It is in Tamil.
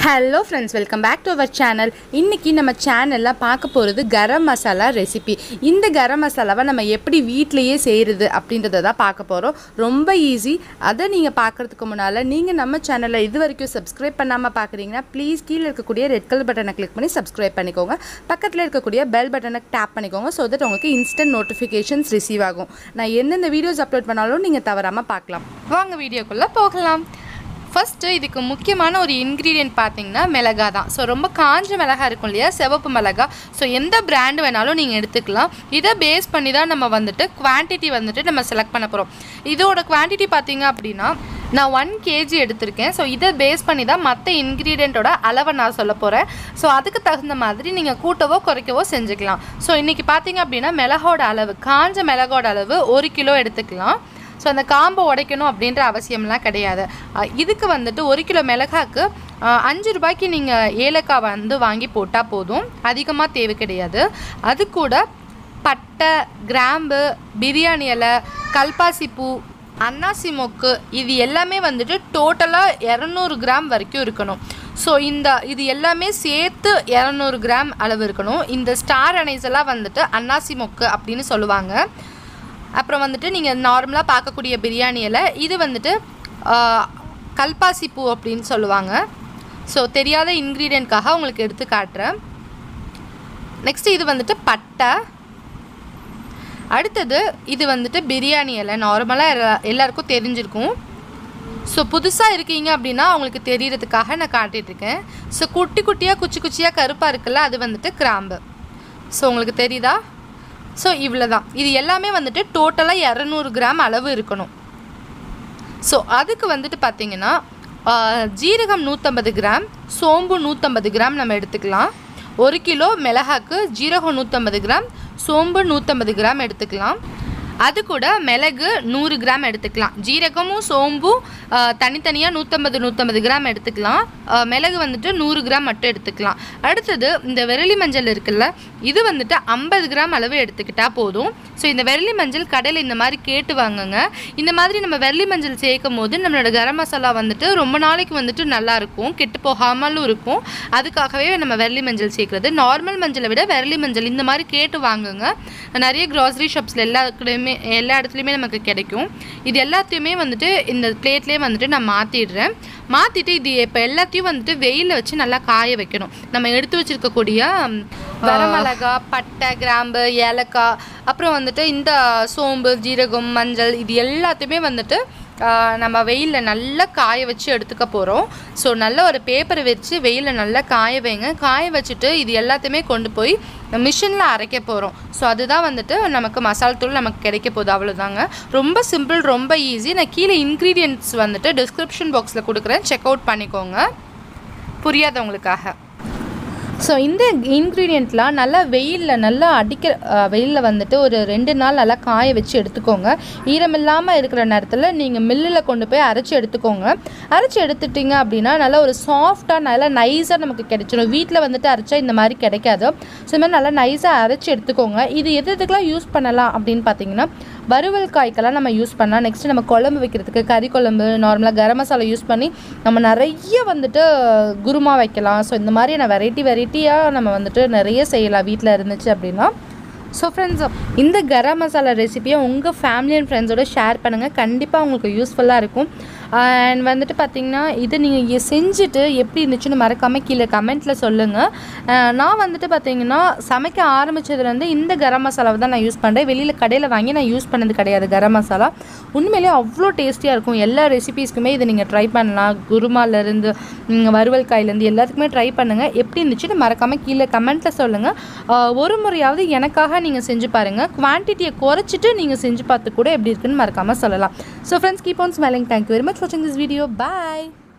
hello friends welcome back to our channel இன்றைக்கி நம்ம சேனலில் பார்க்க போகிறது கரம் மசாலா ரெசிபி இந்த கரம் மசாலாவை நம்ம எப்படி வீட்டிலையே செய்கிறது அப்படின்றத தான் பார்க்க போகிறோம் ரொம்ப ஈஸி அதை நீங்கள் பார்க்குறதுக்கு முன்னால் நீங்கள் நம்ம சேனலை இது வரைக்கும் சப்ஸ்கிரைப் பண்ணாமல் பார்க்குறீங்கன்னா ப்ளீஸ் கீழே இருக்கக்கூடிய ரெட் கலர் பட்டனை கிளிக் பண்ணி சப்ஸ்கிரைப் பண்ணிக்கோங்க பக்கத்தில் இருக்கக்கூடிய பெல் பட்டனை டேப் பண்ணிக்கோங்க ஸோ தட் உங்களுக்கு இன்ஸ்டன்ட் நோட்டிஃபிகேஷன்ஸ் ரிசீவ் ஆகும் நான் எந்தெந்த வீடியோஸ் அப்லோட் பண்ணாலும் நீங்கள் தவறாமல் பார்க்கலாம் வாங்க வீடியோக்குள்ளே போகலாம் ஃபஸ்ட்டு இதுக்கு முக்கியமான ஒரு இன்க்ரீடியன்ட் பார்த்தீங்கன்னா மிளகா தான் ஸோ ரொம்ப காஞ்ச மிளகா இருக்கும் இல்லையா சிவப்பு மிளகா ஸோ எந்த பிராண்ட் வேணாலும் நீங்கள் எடுத்துக்கலாம் இதை பேஸ் பண்ணி தான் நம்ம வந்துட்டு குவான்டிட்டி வந்துட்டு நம்ம செலக்ட் பண்ண போகிறோம் இதோட குவான்டிட்டி பார்த்தீங்க அப்படின்னா நான் ஒன் கேஜி எடுத்திருக்கேன் ஸோ இதை பேஸ் பண்ணி தான் மற்ற இன்க்ரீடியண்ட்டோட அளவை நான் சொல்ல போகிறேன் ஸோ அதுக்கு தகுந்த மாதிரி நீங்கள் கூட்டவோ குறைக்கவோ செஞ்சுக்கலாம் ஸோ இன்றைக்கி பார்த்தீங்க அப்படின்னா மிளகோட அளவு காஞ்ச மிளகோட அளவு ஒரு கிலோ எடுத்துக்கலாம் ஸோ அந்த காம்பை உடைக்கணும் அப்படின்ற அவசியம்லாம் கிடையாது அஹ் இதுக்கு வந்துட்டு ஒரு கிலோ மிளகாக்கு அஹ் அஞ்சு ரூபாய்க்கு நீங்கள் ஏலக்காய் வந்து வாங்கி போட்டால் போதும் அதிகமாக தேவை கிடையாது அது கூட பட்டை கிராம்பு பிரியாணி இலை கல்பாசி பூ அன்னாசி மொக்கு இது எல்லாமே வந்துட்டு டோட்டலாக இரநூறு கிராம் வரைக்கும் இருக்கணும் ஸோ இந்த இது எல்லாமே சேர்த்து இரநூறு கிராம் அளவு இருக்கணும் இந்த ஸ்டார் அனைஸ் எல்லாம் வந்துட்டு அன்னாசி மொக்கு அப்படின்னு சொல்லுவாங்க அப்புறம் வந்துட்டு நீங்கள் நார்மலாக பார்க்கக்கூடிய பிரியாணி இலை இது வந்துட்டு ஆஹ், கல்பாசி பூ அப்படின்னு சொல்லுவாங்க ஸோ தெரியாத இன்க்ரீடியண்ட்காக உங்களுக்கு எடுத்து காட்டுறேன் நெக்ஸ்ட் இது வந்துட்டு பட்டை அடுத்தது இது வந்துட்டு பிரியாணி இலை நார்மலாக எல்லாருக்கும் தெரிஞ்சிருக்கும் ஸோ புதுசாக இருக்கீங்க அப்படின்னா அவங்களுக்கு தெரியறதுக்காக நான் காட்டிகிட்ருக்கேன் ஸோ குட்டி குட்டியாக குச்சி குச்சியாக கருப்பாக இருக்குல்ல அது வந்துட்டு கிராம்பு ஸோ உங்களுக்கு தெரியுதா ஸோ இவ்வளோ தான் இது எல்லாமே வந்துட்டு டோட்டலாக இரநூறு கிராம் அளவு இருக்கணும் ஸோ அதுக்கு வந்துட்டு பார்த்தீங்கன்னா ஆ, ஜீரகம் நூற்றம்பது கிராம் சோம்பு நூற்றம்பது கிராம் நம்ம எடுத்துக்கலாம் ஒரு கிலோ மிளகாக்கு ஜீரகம் நூற்றம்பது கிராம் சோம்பு நூற்றம்பது கிராம் எடுத்துக்கலாம் அது கூட மிளகு நூறு கிராம் எடுத்துக்கலாம் ஜீரகமும் சோம்பும் ஆ, தனித்தனியாக நூற்றம்பது நூற்றம்பது கிராம் எடுத்துக்கலாம் ஆ, மிளகு வந்துட்டு நூறு கிராம் மட்டும் எடுத்துக்கலாம் அடுத்தது இந்த விரலி மஞ்சள் இருக்குல்ல இது வந்துட்டு ஐம்பது கிராம் அளவு எடுத்துக்கிட்டால் போதும் ஸோ இந்த வெள்ளி மஞ்சள் கடையில் இந்த மாதிரி கேட்டு வாங்குங்க இந்த மாதிரி நம்ம வெள்ளி மஞ்சள் சேர்க்கும் போது நம்மளோட கரம் மசாலா வந்துட்டு ரொம்ப நாளைக்கு வந்துட்டு நல்லா இருக்கும் கெட்டு போகாமலும் இருக்கும் அதுக்காகவே நம்ம வெள்ளி மஞ்சள் சேர்க்குறது நார்மல் மஞ்சளை விட வெள்ளி மஞ்சள் இந்த மாதிரி கேட்டு வாங்குங்க நிறைய க்ராசரி ஷாப்ஸில் எல்லா இடத்துலையுமே எல்லா இடத்துலையுமே நமக்கு கிடைக்கும் இது எல்லாத்தையுமே வந்துட்டு இந்த பிளேட்லேயே வந்துட்டு நான் மாற்றிடுறேன் மாற்றிட்டு இது இப்போ எல்லாத்தையும் வந்துட்டு வெயிலில் வச்சு நல்லா காய வைக்கணும் நம்ம எடுத்து வச்சிருக்கக்கூடிய ம், வரமிளகா பட்டை கிராம்பு ஏலக்காய் அப்புறம் வந்துட்டு இந்த சோம்பு ஜீரகம் மஞ்சள் இது எல்லாத்தையுமே வந்துட்டு ஆ, நம்ம வெயிலில் நல்லா காய வச்சு எடுத்துக்க போகிறோம் ஸோ நல்ல ஒரு பேப்பரை வச்சு வெயிலில் நல்லா காய வைங்க காய வச்சுட்டு இது எல்லாத்தையுமே கொண்டு போய் மிஷினில் அரைக்க போகிறோம் ஸோ அதுதான் வந்துட்டு நமக்கு மசால் தூள் நமக்கு கிடைக்க போகுது அவ்வளோதாங்க ரொம்ப சிம்பிள் ரொம்ப ஈஸி நான் கீழே இன்க்ரீடியன்ட்ஸ் வந்துட்டு டிஸ்கிரிப்ஷன் பாக்ஸில் கொடுக்குறேன் செக் அவுட் பண்ணிக்கோங்க புரியாதவங்களுக்காக ஸோ இந்த இன்க்ரீடியண்ட்லாம் நல்லா வெயிலில் நல்லா அடிக்க வெயிலில் வந்துட்டு ஒரு ரெண்டு நாள் நல்லா காய வச்சு எடுத்துக்கோங்க ஈரமில்லாமல் இருக்கிற நேரத்தில் நீங்கள் மில்லில் கொண்டு போய் அரைச்சி எடுத்துக்கோங்க அரைச்சி எடுத்துட்டிங்க அப்படின்னா நல்லா ஒரு சாஃப்டாக நல்லா நைஸாக நமக்கு கிடைச்சிடும் வீட்டில் வந்துட்டு அரைச்சா இந்த மாதிரி கிடைக்காது ஸோ இந்த மாதிரி நல்லா நைஸாக அரைச்சி எடுத்துக்கோங்க இது எது எதுக்கெல்லாம் யூஸ் பண்ணலாம் அப்படின்னு பார்த்தீங்கன்னா வறுவல் காய்க்கெல்லாம் நம்ம யூஸ் பண்ணலாம் நெக்ஸ்ட் நம்ம குழம்பு வைக்கிறதுக்கு கறி குழம்பு நார்மலாக கரம் மசாலா யூஸ் பண்ணி நம்ம நிறைய வந்துட்டு குருமா வைக்கலாம் ஸோ இந்த மாதிரியான வெரைட்டி வெரைட்டியாக நம்ம வந்துட்டு நிறைய செய்யலாம் வீட்டில் இருந்துச்சு அப்படின்னா ஸோ ஃப்ரெண்ட்ஸ் இந்த கரம் மசாலா ரெசிபியை உங்கள் ஃபேமிலி அண்ட் ஃப்ரெண்ட்ஸோட ஷேர் பண்ணுங்கள் கண்டிப்பாக உங்களுக்கு யூஸ்ஃபுல்லாக இருக்கும் அண்ட் வந்துட்டு பார்த்தீங்கன்னா இது நீங்கள் செஞ்சுட்டு எப்படி இருந்துச்சுன்னு மறக்காமல் கீழே கமெண்ட்டில் சொல்லுங்கள் நான் வந்துட்டு பார்த்தீங்கன்னா சமைக்க ஆரம்பிச்சதுலேருந்து இந்த கரம் மசாலாவை தான் நான் யூஸ் பண்ணுறேன் வெளியில் கடையில் வாங்கி நான் யூஸ் பண்ணது கிடையாது கரம் மசாலா உண்மையிலேயே அவ்வளோ டேஸ்டியாக இருக்கும் எல்லா ரெசிபீஸ்க்குமே இதை நீங்கள் ட்ரை பண்ணலாம் குருமாலேருந்து வறுவல் காயிலேருந்து எல்லாத்துக்குமே ட்ரை பண்ணுங்கள் எப்படி இருந்துச்சுன்னு மறக்காமல் கீழே கமெண்ட்டில் சொல்லுங்கள் ஒரு முறையாவது எனக்காக நீங்கள் செஞ்சு பாருங்கள் குவான்டிட்டியை குறைச்சிட்டு நீங்கள் செஞ்சு பார்த்து கூட எப்படி இருக்குன்னு மறக்காமல் சொல்லலாம் so friends keep on smelling thank you very much வாட்சிங் திஸ் வீடியோ பாய்